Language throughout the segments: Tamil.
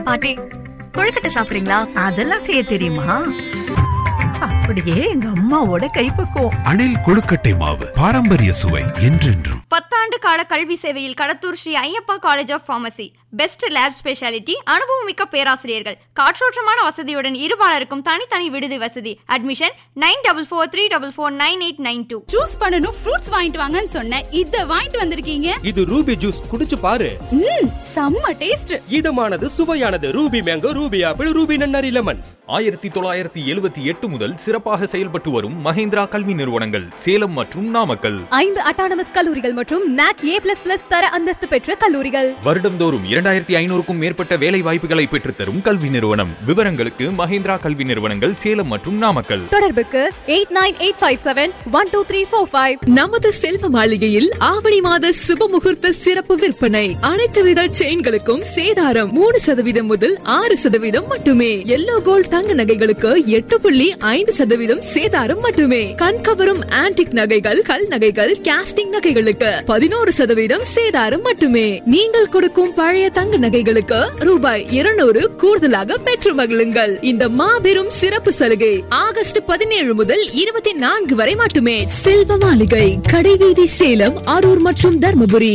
பாட்டி கொழுக்கட்டை சாப்பிடுறீங்களா அதெல்லாம் செய்ய தெரியுமா அப்படியே எங்க அம்மாவோட கைப்பக்குவம் அணில் கொழுக்கட்டை மாவு பாரம்பரிய சுவை என்றென்றும் பத்தாண்டு கால கல்வி சேவையில் Kadathur Sri Ayyappa college of pharmacy best lab speciality அனுபவமிக்க பேராசிரியர்கள் காற்றோட்டமான வசதியுடன் இருபாலருக்கும் தனித்தனி விடுதி வசதி admission nine double four three double four nine eight nine two juice பண்ணனும் ஃப்ரூட்ஸ் வாங்கிட்டு வாங்கன்னு சொன்னேன் இத வாங்கிட்டு வந்திருக்கீங்க இது ரூபி ஜூஸ் குடிச்சு பாரு ம் செம்ம டேஸ்ட் இதமானது சுவையானது Ruby mango Ruby apple Ruby nannari lemon ஆயிரத்தி தொள்ளாயிரத்தி எழுபத்தி எட்டு முதல் சிறப்பாக செயல்பட்டு வரும் மஹேந்திரா கல்வி நிறுவனங்கள் சேலம் மற்றும் நாமக்கல் ஐந்து அட்டானமஸ் கல்லூரிகள் மற்றும் நாக் ஏ பிளஸ் பிளஸ் தர அந்தஸ்து பெற்ற கல்லூரிகள் வருடந்தோறும் இரண்டாயிரத்தி ஐநூறுக்கும் மேற்பட்ட வேலை வாய்ப்புகளை பெற்றுத்தரும் கல்வி நிறுவனம் விவரங்களுக்கு மஹேந்திரா கல்வி நிறுவனங்கள் சேலம் மற்றும் நாமக்கல் தொடர்புக்கு eight nine eight five seven one two three four five நமது செல்வ மாளிகையில் ஆவணி மாத சுப முகூர்த்த சிறப்பு விற்பனை அனைத்து வித செயின்களுக்கும் சேதாரம் மூணு சதவீதம் முதல் ஆறு சதவீதம் மட்டுமே எல்லோ கோல்ட் தங்க நகைகளுக்கு எட்டு புள்ளி ஐந்து சதவீதம் சேதாரம் மட்டுமே கண்கவரும் ஆன்டிக் நகைகள் கல் நகைகள் கேஸ்டிங் நகைகளுக்கு பதினோரு சதவீதம் சேதாரம் மட்டுமே நீங்கள் கொடுக்கும் பழைய தங்க நகைகளுக்கு ரூபாய் இருநூறு கூடுதலாக பெற்று மகிழுங்கள் இந்த மாபெரும் சிறப்பு சலுகை ஆகஸ்ட் பதினேழு முதல் இருபத்தி நான்கு வரை மட்டுமே செல்வ மாளிகை கடைவீதி சேலம் அரூர் மற்றும் தர்மபுரி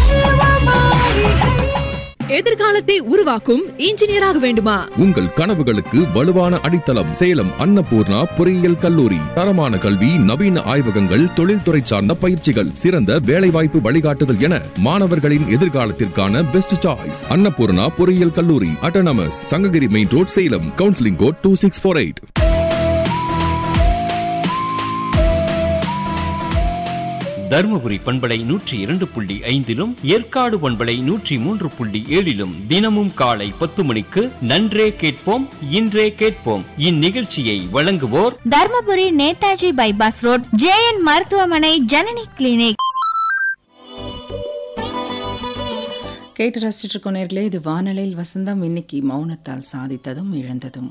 எதிர்காலத்தை உருவாக்கும் இன்ஜினியராக வேண்டுமா உங்கள் கனவுகளுக்கு வலுவான அடித்தளம் சேலம் அன்னபூர்ணா பொறியியல் கல்லூரி தரமான கல்வி நவீன ஆய்வகங்கள் தொழில்துறை சார்ந்த பயிற்சிகள் சிறந்த வேலைவாய்ப்பு வழிகாட்டுதல் என மாணவர்களின் எதிர்காலத்திற்கான பெஸ்ட் சாய்ஸ் அன்னபூர்ணா பொறியியல் கல்லூரி autonomous Sankagiri main road Salem counselling code two six four eight Dharmapuri பண்பலை நூற்றி இரண்டு புள்ளி ஐந்திலும் ஏற்காடு பண்பலை நூற்றி மூன்று புள்ளி ஏழிலும் தினமும் காலை பத்து மணிக்கு நன்றே கேட்போம் இன்றே கேட்போம் இந்நிகழ்ச்சியை வழங்குவோர் Dharmapuri Netaji bypass road JN மருத்துவமனை ஜனனி கிளினிக் கேட்டு ரசிச்சுட்டு இருக்கோம் நேர்களே இது வானலையில் வசந்தம் இன்னைக்கு மௌனத்தால் சாதித்ததும் இழந்ததும்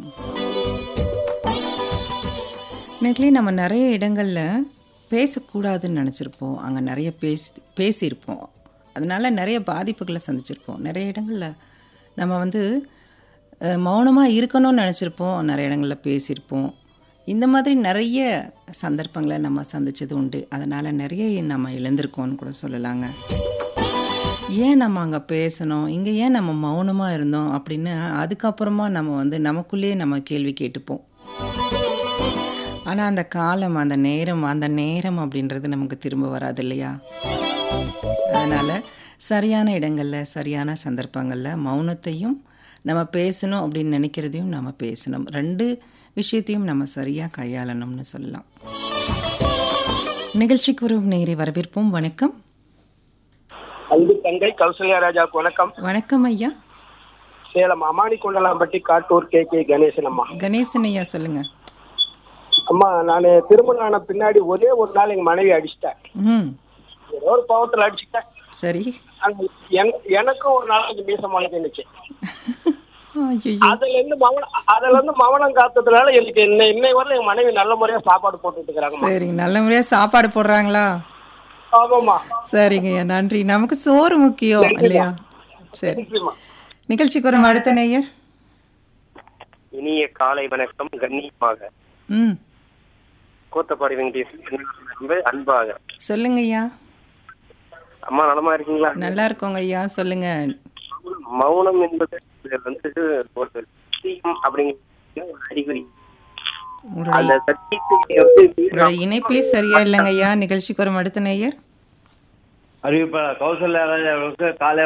நேர்களே நம்ம நிறைய இடங்களில் பேசக்கூடாதுன்னு நினச்சிருப்போம் அங்கே நிறைய பேசி பேசியிருப்போம் அதனால நிறைய பாதிப்புகளை சந்திச்சிருப்போம் நிறைய இடங்களில் நம்ம வந்து மௌனமாக இருக்கணும்னு நினச்சிருப்போம் நிறைய இடங்களில் பேசியிருப்போம் இந்த மாதிரி நிறைய சந்தர்ப்பங்களை நம்ம சந்திச்சது உண்டு அதனால் நிறைய நம்ம இழந்திருக்கோம்னு கூட சொல்லலாங்க ஏன் நம்ம அங்கே பேசணும் இங்கே ஏன் நம்ம மௌனமாக இருந்தோம் அப்படின்னு அதுக்கப்புறமா நம்ம வந்து நமக்குள்ளேயே நம்ம கேள்வி கேட்டுப்போம் ஆனால் அந்த காலம் அந்த நேரம் அந்த நேரம் அப்படின்றது நமக்கு திரும்ப வராது இல்லையா அதனால் சரியான இடங்களில் சரியான சந்தர்ப்பங்களில் மௌனத்தையும் நம்ம பேசணும் அப்படின்னு நினைக்கிறதையும் நம்ம பேசணும் ரெண்டு விஷயத்தையும் நம்ம சரியாக கையாளணும்னு சொல்லலாம் நிகழ்ச்சிக்கு வரும் நேரை வரவேற்போம் வணக்கம் அன்பு தங்கை கௌசல்யா ராஜாவுக்கு வணக்கம் வணக்கம் ஐயா சேலம் அமானி கொண்டலாம்பட்டி காட்டூர் கே கே கணேசன் அம்மா கணேசன் ஐயா சொல்லுங்க அம்மா நான் திருமணம் ஆன பின்னாடி ஒரே ஒரு நாள் எங்க மனைவி அடிச்சிட்டேன் ம் ஏதோ ஒரு பாவத்துல அடிச்சுட்டேன் சரி அந்த என்- எனக்கும் ஒரு நாளைக்கு மீச முளைச்சுச்சு ஐயையோ. அதுல இருந்து மவனம் அதுல இருந்து மவனம் காத்ததுனால எனக்கு இன்னை இன்னை வரல எங்க மனைவி நல்ல முறையா சாப்பாடு போட்டுட்டு இருக்கிறாங்கம்மா சரிங்க நல்ல முறையாக சாப்பாடு போடுறாங்களா ஆமாம்மா சரிங்க ஐயா நன்றி நமக்கு சோறு முக்கியம் இல்லையா சரி நன்றிம்மா. நிகழ்ச்சிக்கு வரும் அடுத்த நேயர் இனிய காலை வணக்கம் கண்ணியமாக ம் கூத்தப்பாடி வெங்கடேசன் ரொம்ப அன்பாக சொல்லுங்க ஐயா அம்மா நலமா இருக்கீங்களா நல்லா இருக்கோங்க ஐயா சொல்லுங்க மௌனம் என்பது இது வந்து ஒரு சத்தியம் அப்படிங்கிற ஒரு அறிகுறி உங்களுடைய அந்த சத்தியத்தை வந்து உங்களுடைய இணைப்பே சரியா இல்லைங்க ஐயா நிகழ்ச்சிக்கு வரும் அடுத்த நேயர் அறிவிப்பாளர் கௌசல்யா ராஜாவுக்கு காலை